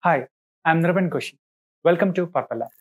Hi, I'm Nirban Koshi. Welcome to Purple Lab.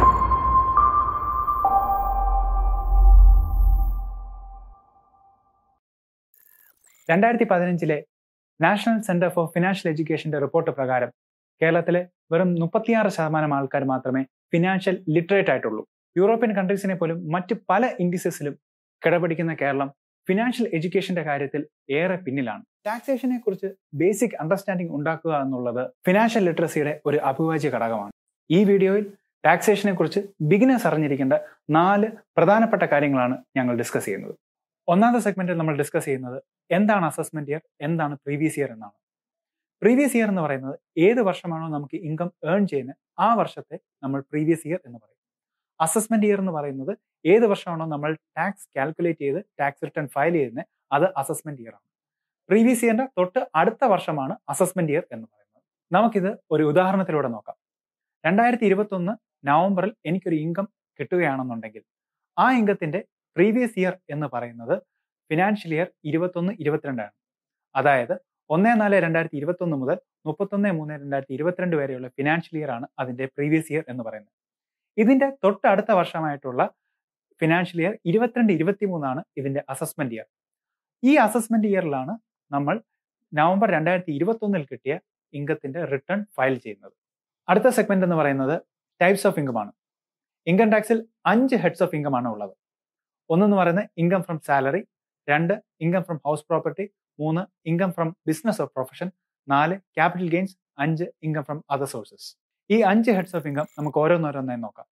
രണ്ടായിരത്തി പതിനഞ്ചിലെ national centre for financial എഡ്യൂക്കേഷന്റെ report പ്രകാരം കേരളത്തിലെ വെറും മുപ്പത്തിയാറ് ശതമാനം ആൾക്കാർ മാത്രമേ ഫിനാൻഷ്യൽ ലിറ്ററേറ്റ് ആയിട്ടുള്ളൂ യൂറോപ്യൻ കൺട്രീസിനെ പോലും മറ്റ് പല ഇൻഡിസസിലും കിടപിടിക്കുന്ന കേരളം ഫിനാൻഷ്യൽ എഡ്യൂക്കേഷന്റെ കാര്യത്തിൽ ഏറെ പിന്നിലാണ് ടാക്സേഷനെ കുറിച്ച് ബേസിക് അണ്ടർസ്റ്റാൻഡിംഗ് ഉണ്ടാക്കുക എന്നുള്ളത് ഫിനാൻഷ്യൽ ലിറ്ററസിയുടെ ഒരു അഭിവാജ്യ ഘടകമാണ് ഈ വീഡിയോയിൽ ടാക്സേഷനെ കുറിച്ച് ബിഗിനേഴ്സ് അറിഞ്ഞിരിക്കേണ്ട നാല് പ്രധാനപ്പെട്ട കാര്യങ്ങളാണ് ഞങ്ങൾ ഡിസ്കസ് ചെയ്യുന്നത് ഒന്നാമത്തെ സെഗ്മെന്റിൽ നമ്മൾ ഡിസ്കസ് ചെയ്യുന്നത് എന്താണ് അസസ്മെന്റ് ഇയർ എന്താണ് പ്രീവിയസ് ഇയർ എന്നാണ് പ്രീവിയസ് ഇയർ എന്ന് പറയുന്നത് ഏത് വർഷമാണോ നമുക്ക് ഇൻകം ഏൺ ചെയ്യുന്നത് ആ വർഷത്തെ നമ്മൾ പ്രീവിയസ് ഇയർ എന്ന് പറയും അസസ്മെന്റ് ഇയർ എന്ന് പറയുന്നത് ഏത് വർഷമാണോ നമ്മൾ ടാക്സ് കാൽക്കുലേറ്റ് ചെയ്ത് ടാക്സ് റിട്ടേൺ ഫയൽ ചെയ്യുന്നത് അത് അസസ്മെന്റ് ഇയർ ആണ് പ്രീവിയസ് ഇയറിന്റെ തൊട്ട് അടുത്ത വർഷമാണ് അസസ്മെന്റ് ഇയർ എന്ന് പറയുന്നത് നമുക്കിത് ഒരു ഉദാഹരണത്തിലൂടെ നോക്കാം രണ്ടായിരത്തി ഇരുപത്തി ഒന്ന് നവംബറിൽ എനിക്കൊരു ഇൻകം കിട്ടുകയാണെന്നുണ്ടെങ്കിൽ ആ ഇൻകത്തിന്റെ പ്രീവിയസ് ഇയർ എന്ന് പറയുന്നത് ഫിനാൻഷ്യൽ ഇയർ ഇരുപത്തൊന്ന് ഇരുപത്തിരണ്ടാണ് അതായത് ഒന്ന് നാല് രണ്ടായിരത്തി ഇരുപത്തി ഒന്ന് മുതൽ മുപ്പത്തൊന്ന് മൂന്ന് രണ്ടായിരത്തി ഇരുപത്തിരണ്ട് വരെയുള്ള ഫിനാൻഷ്യൽ ഇയർ ആണ് അതിന്റെ പ്രീവിയസ് ഇയർ എന്ന് പറയുന്നത് ഇതിന്റെ തൊട്ടടുത്ത വർഷമായിട്ടുള്ള ഫിനാൻഷ്യൽ ഇയർ ഇരുപത്തിരണ്ട് ഇരുപത്തി മൂന്നാണ് ഇതിന്റെ അസസ്മെന്റ് ഇയർ ഈ അസസ്മെന്റ് ഇയറിലാണ് നമ്മൾ നവംബർ രണ്ടായിരത്തി ഇരുപത്തി ഒന്നിൽ കിട്ടിയ ഇൻകത്തിന്റെ റിട്ടേൺ ഫയൽ ചെയ്യുന്നത് അടുത്ത സെഗ്മെന്റ് എന്ന് പറയുന്നത് ടൈപ്സ് ഓഫ് ഇൻകം ആണ് ഇൻകം ടാക്സിൽ അഞ്ച് ഹെഡ്സ് ഓഫ് ഇൻകം ആണ് ഉള്ളത് ഒന്നെന്ന് പറയുന്നത് ഇൻകം ഫ്രം സാലറി രണ്ട് ഇൻകം ഫ്രം ഹൗസ് പ്രോപ്പർട്ടി മൂന്ന് income from business of profession നാല് ക്യാപിറ്റൽ ഗെയിൻസ് അഞ്ച് ഇൻകം ഫ്രം അതർ സോഴ്സസ് ഈ അഞ്ച് ഹെഡ്സ് ഓഫ് ഇൻകം നമുക്ക് ഓരോന്നോരോന്നായി നോക്കാം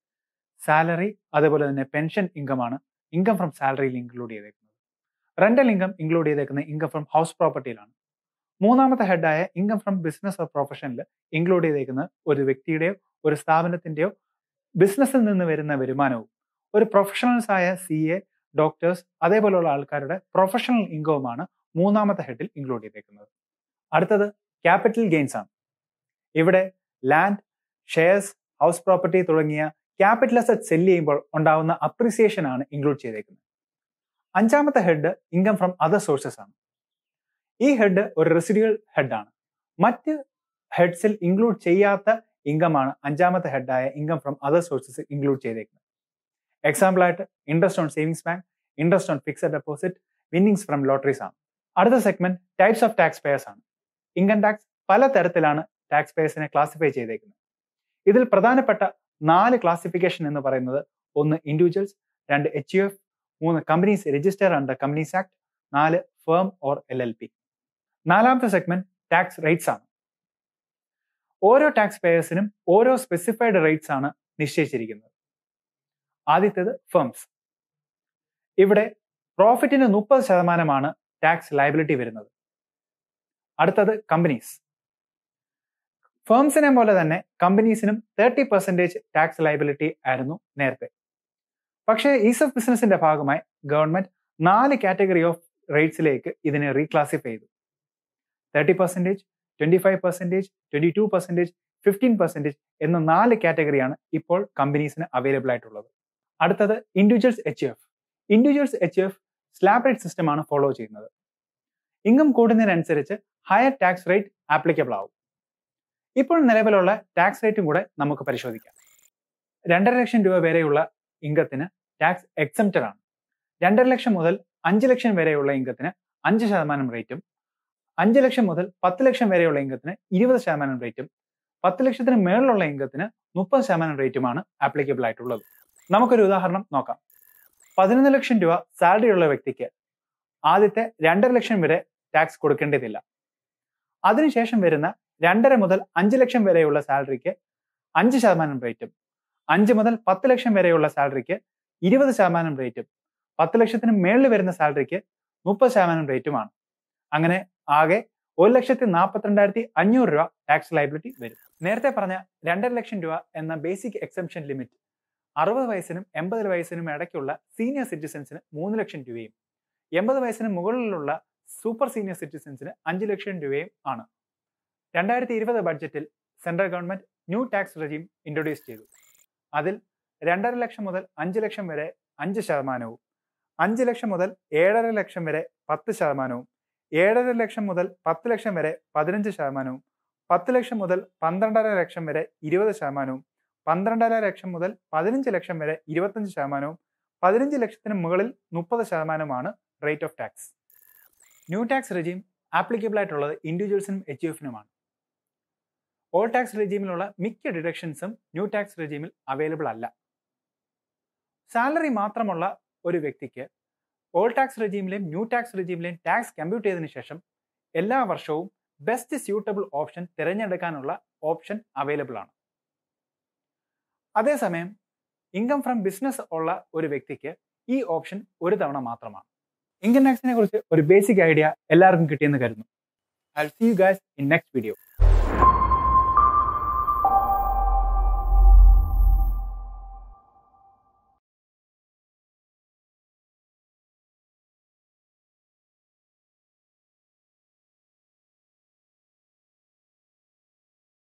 സാലറി അതേപോലെ തന്നെ പെൻഷൻ ഇൻകം ആണ് ഇൻകം ഫ്രം സാലറിയിൽ ഇൻക്ലൂഡ് ചെയ്തേക്കുന്നത് റെന്റൽ ഇൻകം ഇൻക്ലൂഡ് ചെയ്തേക്കുന്നത് ഇൻകം ഫ്രം ഹൗസ് പ്രോപ്പർട്ടിയിലാണ് മൂന്നാമത്തെ ഹെഡായ ഇൻകം ഫ്രം ബിസിനസ് ഓഫ് പ്രൊഫഷനിൽ ഇൻക്ലൂഡ് ചെയ്തേക്കുന്നത് ഒരു വ്യക്തിയുടെയോ ഒരു സ്ഥാപനത്തിന്റെയോ ബിസിനസ്സിൽ നിന്ന് വരുന്ന വരുമാനവും ഒരു പ്രൊഫഷണൽസ് ആയ സി എ ഡോക്ടേഴ്സ് അതേപോലെയുള്ള ആൾക്കാരുടെ പ്രൊഫഷണൽ ഇൻകവുമാണ് മൂന്നാമത്തെ ഹെഡിൽ ഇൻക്ലൂഡ് ചെയ്തേക്കുന്നത് അടുത്തത് ക്യാപിറ്റൽ ഗെയിൻസ് ആണ് ഇവിടെ ലാൻഡ് ഷെയർസ് ഹൗസ് പ്രോപ്പർട്ടി തുടങ്ങിയ ക്യാപിറ്റൽ അസറ്റ് സെല് ചെയ്യുമ്പോൾ ഉണ്ടാവുന്ന അപ്രിസിയേഷൻ ആണ് ഇൻക്ലൂഡ് ചെയ്തേക്കുന്നത് അഞ്ചാമത്തെ head income from other sources ആണ് ഈ ഹെഡ് ഒരു റെസിഡ്യൂൾ ഹെഡാണ് മറ്റ് ഹെഡ്സിൽ ഇൻക്ലൂഡ് ചെയ്യാത്ത ഇൻകം ആണ് അഞ്ചാമത്തെ ഹെഡായ income from other sources include ചെയ്തേക്കുന്നത് എക്സാമ്പിൾ ആയിട്ട് interest on savings bank interest on fixed deposit winnings from lotteries ആണ് അടുത്ത segment types of tax payers ആണ് ഇൻകം ടാക്സ് പല തരത്തിലാണ് ടാക്സ് പേയേഴ്സിനെ ക്ലാസിഫൈ ചെയ്തേക്കുന്നത് ഇതിൽ പ്രധാനപ്പെട്ട നാല് ക്ലാസിഫിക്കേഷൻ എന്ന് പറയുന്നത് ഒന്ന് ഇൻഡിവിജ്വൽസ് രണ്ട് എച്ച് യു എഫ് മൂന്ന് companies register under companies act നാല് firm or L L P നാലാമത്തെ സെഗ്മെന്റ് ടാക്സ് റേറ്റ്സ് ആണ് ഓരോ ടാക്സ് പേയേഴ്സിനും ഓരോ സ്പെസിഫൈഡ് റേറ്റ്സ് ആണ് നിശ്ചയിച്ചിരിക്കുന്നത് ആദ്യത്തേത് ഫേംസ് ഇവിടെ പ്രോഫിറ്റിന് മുപ്പത് ശതമാനമാണ് ടാക്സ് ലയബിലിറ്റി വരുന്നത് അടുത്തത് കമ്പനീസ് ഫേംസിനെ പോലെ തന്നെ കമ്പനീസിനും തേർട്ടി പെർസെൻറ്റേജ് ടാക്സ് ലയബിലിറ്റി ആയിരുന്നു നേരത്തെ പക്ഷേ ഈസ് ഓഫ് ബിസിനസിന്റെ ഭാഗമായി ഗവൺമെന്റ് നാല് കാറ്റഗറി ഓഫ് റേറ്റ്സിലേക്ക് ഇതിനെ റീക്ലാസിഫൈ ചെയ്തു thirty percentage twenty five percentage twenty two percentage fifteen percentage എന്ന നാല് കാറ്റഗറിയാണ് ഇപ്പോൾ കമ്പനീസിന് അവൈലബിൾ ആയിട്ടുള്ളത് അടുത്തത് individuals H F individuals H F slab rate system ആണ് ഫോളോ ചെയ്യുന്നത് ഇൻകം കൂടുന്നതിനനുസരിച്ച് ഹയർ ടാക്സ് റേറ്റ് ആപ്ലിക്കബിൾ ആവും ഇപ്പോൾ നിലവിലുള്ള ടാക്സ് റേറ്റും കൂടെ നമുക്ക് പരിശോധിക്കാം രണ്ടര ലക്ഷം രൂപ വരെയുള്ള ഇൻകത്തിന് ടാക്സ് എക്സംപ്റ്റഡ് ആണ് രണ്ടര ലക്ഷം മുതൽ അഞ്ച് ലക്ഷം വരെയുള്ള ഇൻകത്തിന് അഞ്ച് ശതമാനം റേറ്റും അഞ്ച് ലക്ഷം മുതൽ പത്ത് ലക്ഷം വരെയുള്ള ഇൻകത്തിന് ഇരുപത് ശതമാനം റേറ്റും പത്ത് ലക്ഷത്തിന് മേളിലുള്ള ഇൻകത്തിന് മുപ്പത് ശതമാനം റേറ്റുമാണ് ആപ്ലിക്കബിൾ ആയിട്ടുള്ളത് നമുക്കൊരു ഉദാഹരണം നോക്കാം പതിനൊന്ന് ലക്ഷം രൂപ സാലറി ഉള്ള വ്യക്തിക്ക് ആദ്യത്തെ രണ്ടര ലക്ഷം വരെ ടാക്സ് കൊടുക്കേണ്ടതില്ല അതിനുശേഷം വരുന്ന രണ്ടര മുതൽ അഞ്ച് ലക്ഷം വരെയുള്ള സാലറിക്ക് അഞ്ച് ശതമാനം റേറ്റും അഞ്ച് മുതൽ പത്ത് ലക്ഷം വരെയുള്ള സാലറിക്ക് ഇരുപത് ശതമാനം റേറ്റും പത്ത് ലക്ഷത്തിന് മേളിൽ വരുന്ന സാലറിക്ക് മുപ്പത് ശതമാനം റേറ്റുമാണ് അങ്ങനെ ആകെ ഒരു ലക്ഷത്തി നാൽപ്പത്തിരണ്ടായിരത്തി അഞ്ഞൂറ് രൂപ ടാക്സ് ലൈബിലിറ്റി വരും നേരത്തെ പറഞ്ഞ രണ്ടര ലക്ഷം രൂപ എന്ന ബേസിക് എക്സംഷൻ ലിമിറ്റ് അറുപത് വയസ്സിനും എൺപത് വയസ്സിനും ഇടയ്ക്കുള്ള സീനിയർ സിറ്റിസൺസിന് മൂന്ന് ലക്ഷം രൂപയും എൺപത് വയസ്സിന് മുകളിലുള്ള സൂപ്പർ സീനിയർ സിറ്റിസൺസിന് അഞ്ച് ലക്ഷം രൂപയും ആണ് രണ്ടായിരത്തി ഇരുപത് ബഡ്ജറ്റിൽ central government new tax regime introduce ചെയ്തു അതിൽ രണ്ടര ലക്ഷം മുതൽ അഞ്ച് ലക്ഷം വരെ അഞ്ച് ശതമാനവും അഞ്ച് ലക്ഷം മുതൽ ഏഴര ലക്ഷം വരെ പത്ത് ശതമാനവും ഏഴര ലക്ഷം മുതൽ പത്ത് ലക്ഷം വരെ പതിനഞ്ച് ശതമാനവും പത്ത് ലക്ഷം മുതൽ പന്ത്രണ്ടര ലക്ഷം വരെ ഇരുപത് ശതമാനവും പന്ത്രണ്ടര ലക്ഷം മുതൽ പതിനഞ്ച് ലക്ഷം വരെ ഇരുപത്തഞ്ച് ശതമാനവും പതിനഞ്ച് ലക്ഷത്തിന് മുകളിൽ മുപ്പത് ശതമാനവുമാണ് rate of tax new tax regime applicable ആയിട്ടുള്ളത് ഇൻഡിവിജ്വൽസിനും എച്ച് എഫിനുമാണ് ഓൾ ടാക്സ് റെജീമിലുള്ള മിക്ക ഡിഡക്ഷൻസും ന്യൂ ടാക്സ് റെജീമിൽ അവൈലബിൾ അല്ല സാലറി മാത്രമുള്ള ഒരു വ്യക്തിക്ക് ഓൾ ടാക്സ് റെജീമിലെയും ന്യൂ ടാക്സ് റെജീമിലെയും ടാക്സ് കമ്പ്യൂട്ട് ചെയ്തതിനു ശേഷം എല്ലാ വർഷവും ബെസ്റ്റ് സ്യൂട്ടബിൾ ഓപ്ഷൻ തിരഞ്ഞെടുക്കാനുള്ള ഓപ്ഷൻ അവൈലബിൾ ആണ് അതേസമയം ഇൻകം ഫ്രം ബിസിനസ് ഉള്ള ഒരു വ്യക്തിക്ക് ഈ ഓപ്ഷൻ ഒരു തവണ മാത്രമാണ് ഇൻകം ടാക്സിനെ കുറിച്ച് ഒരു ബേസിക് ഐഡിയ എല്ലാവർക്കും കിട്ടിയെന്ന് കരുതുന്നു I see you guys in next video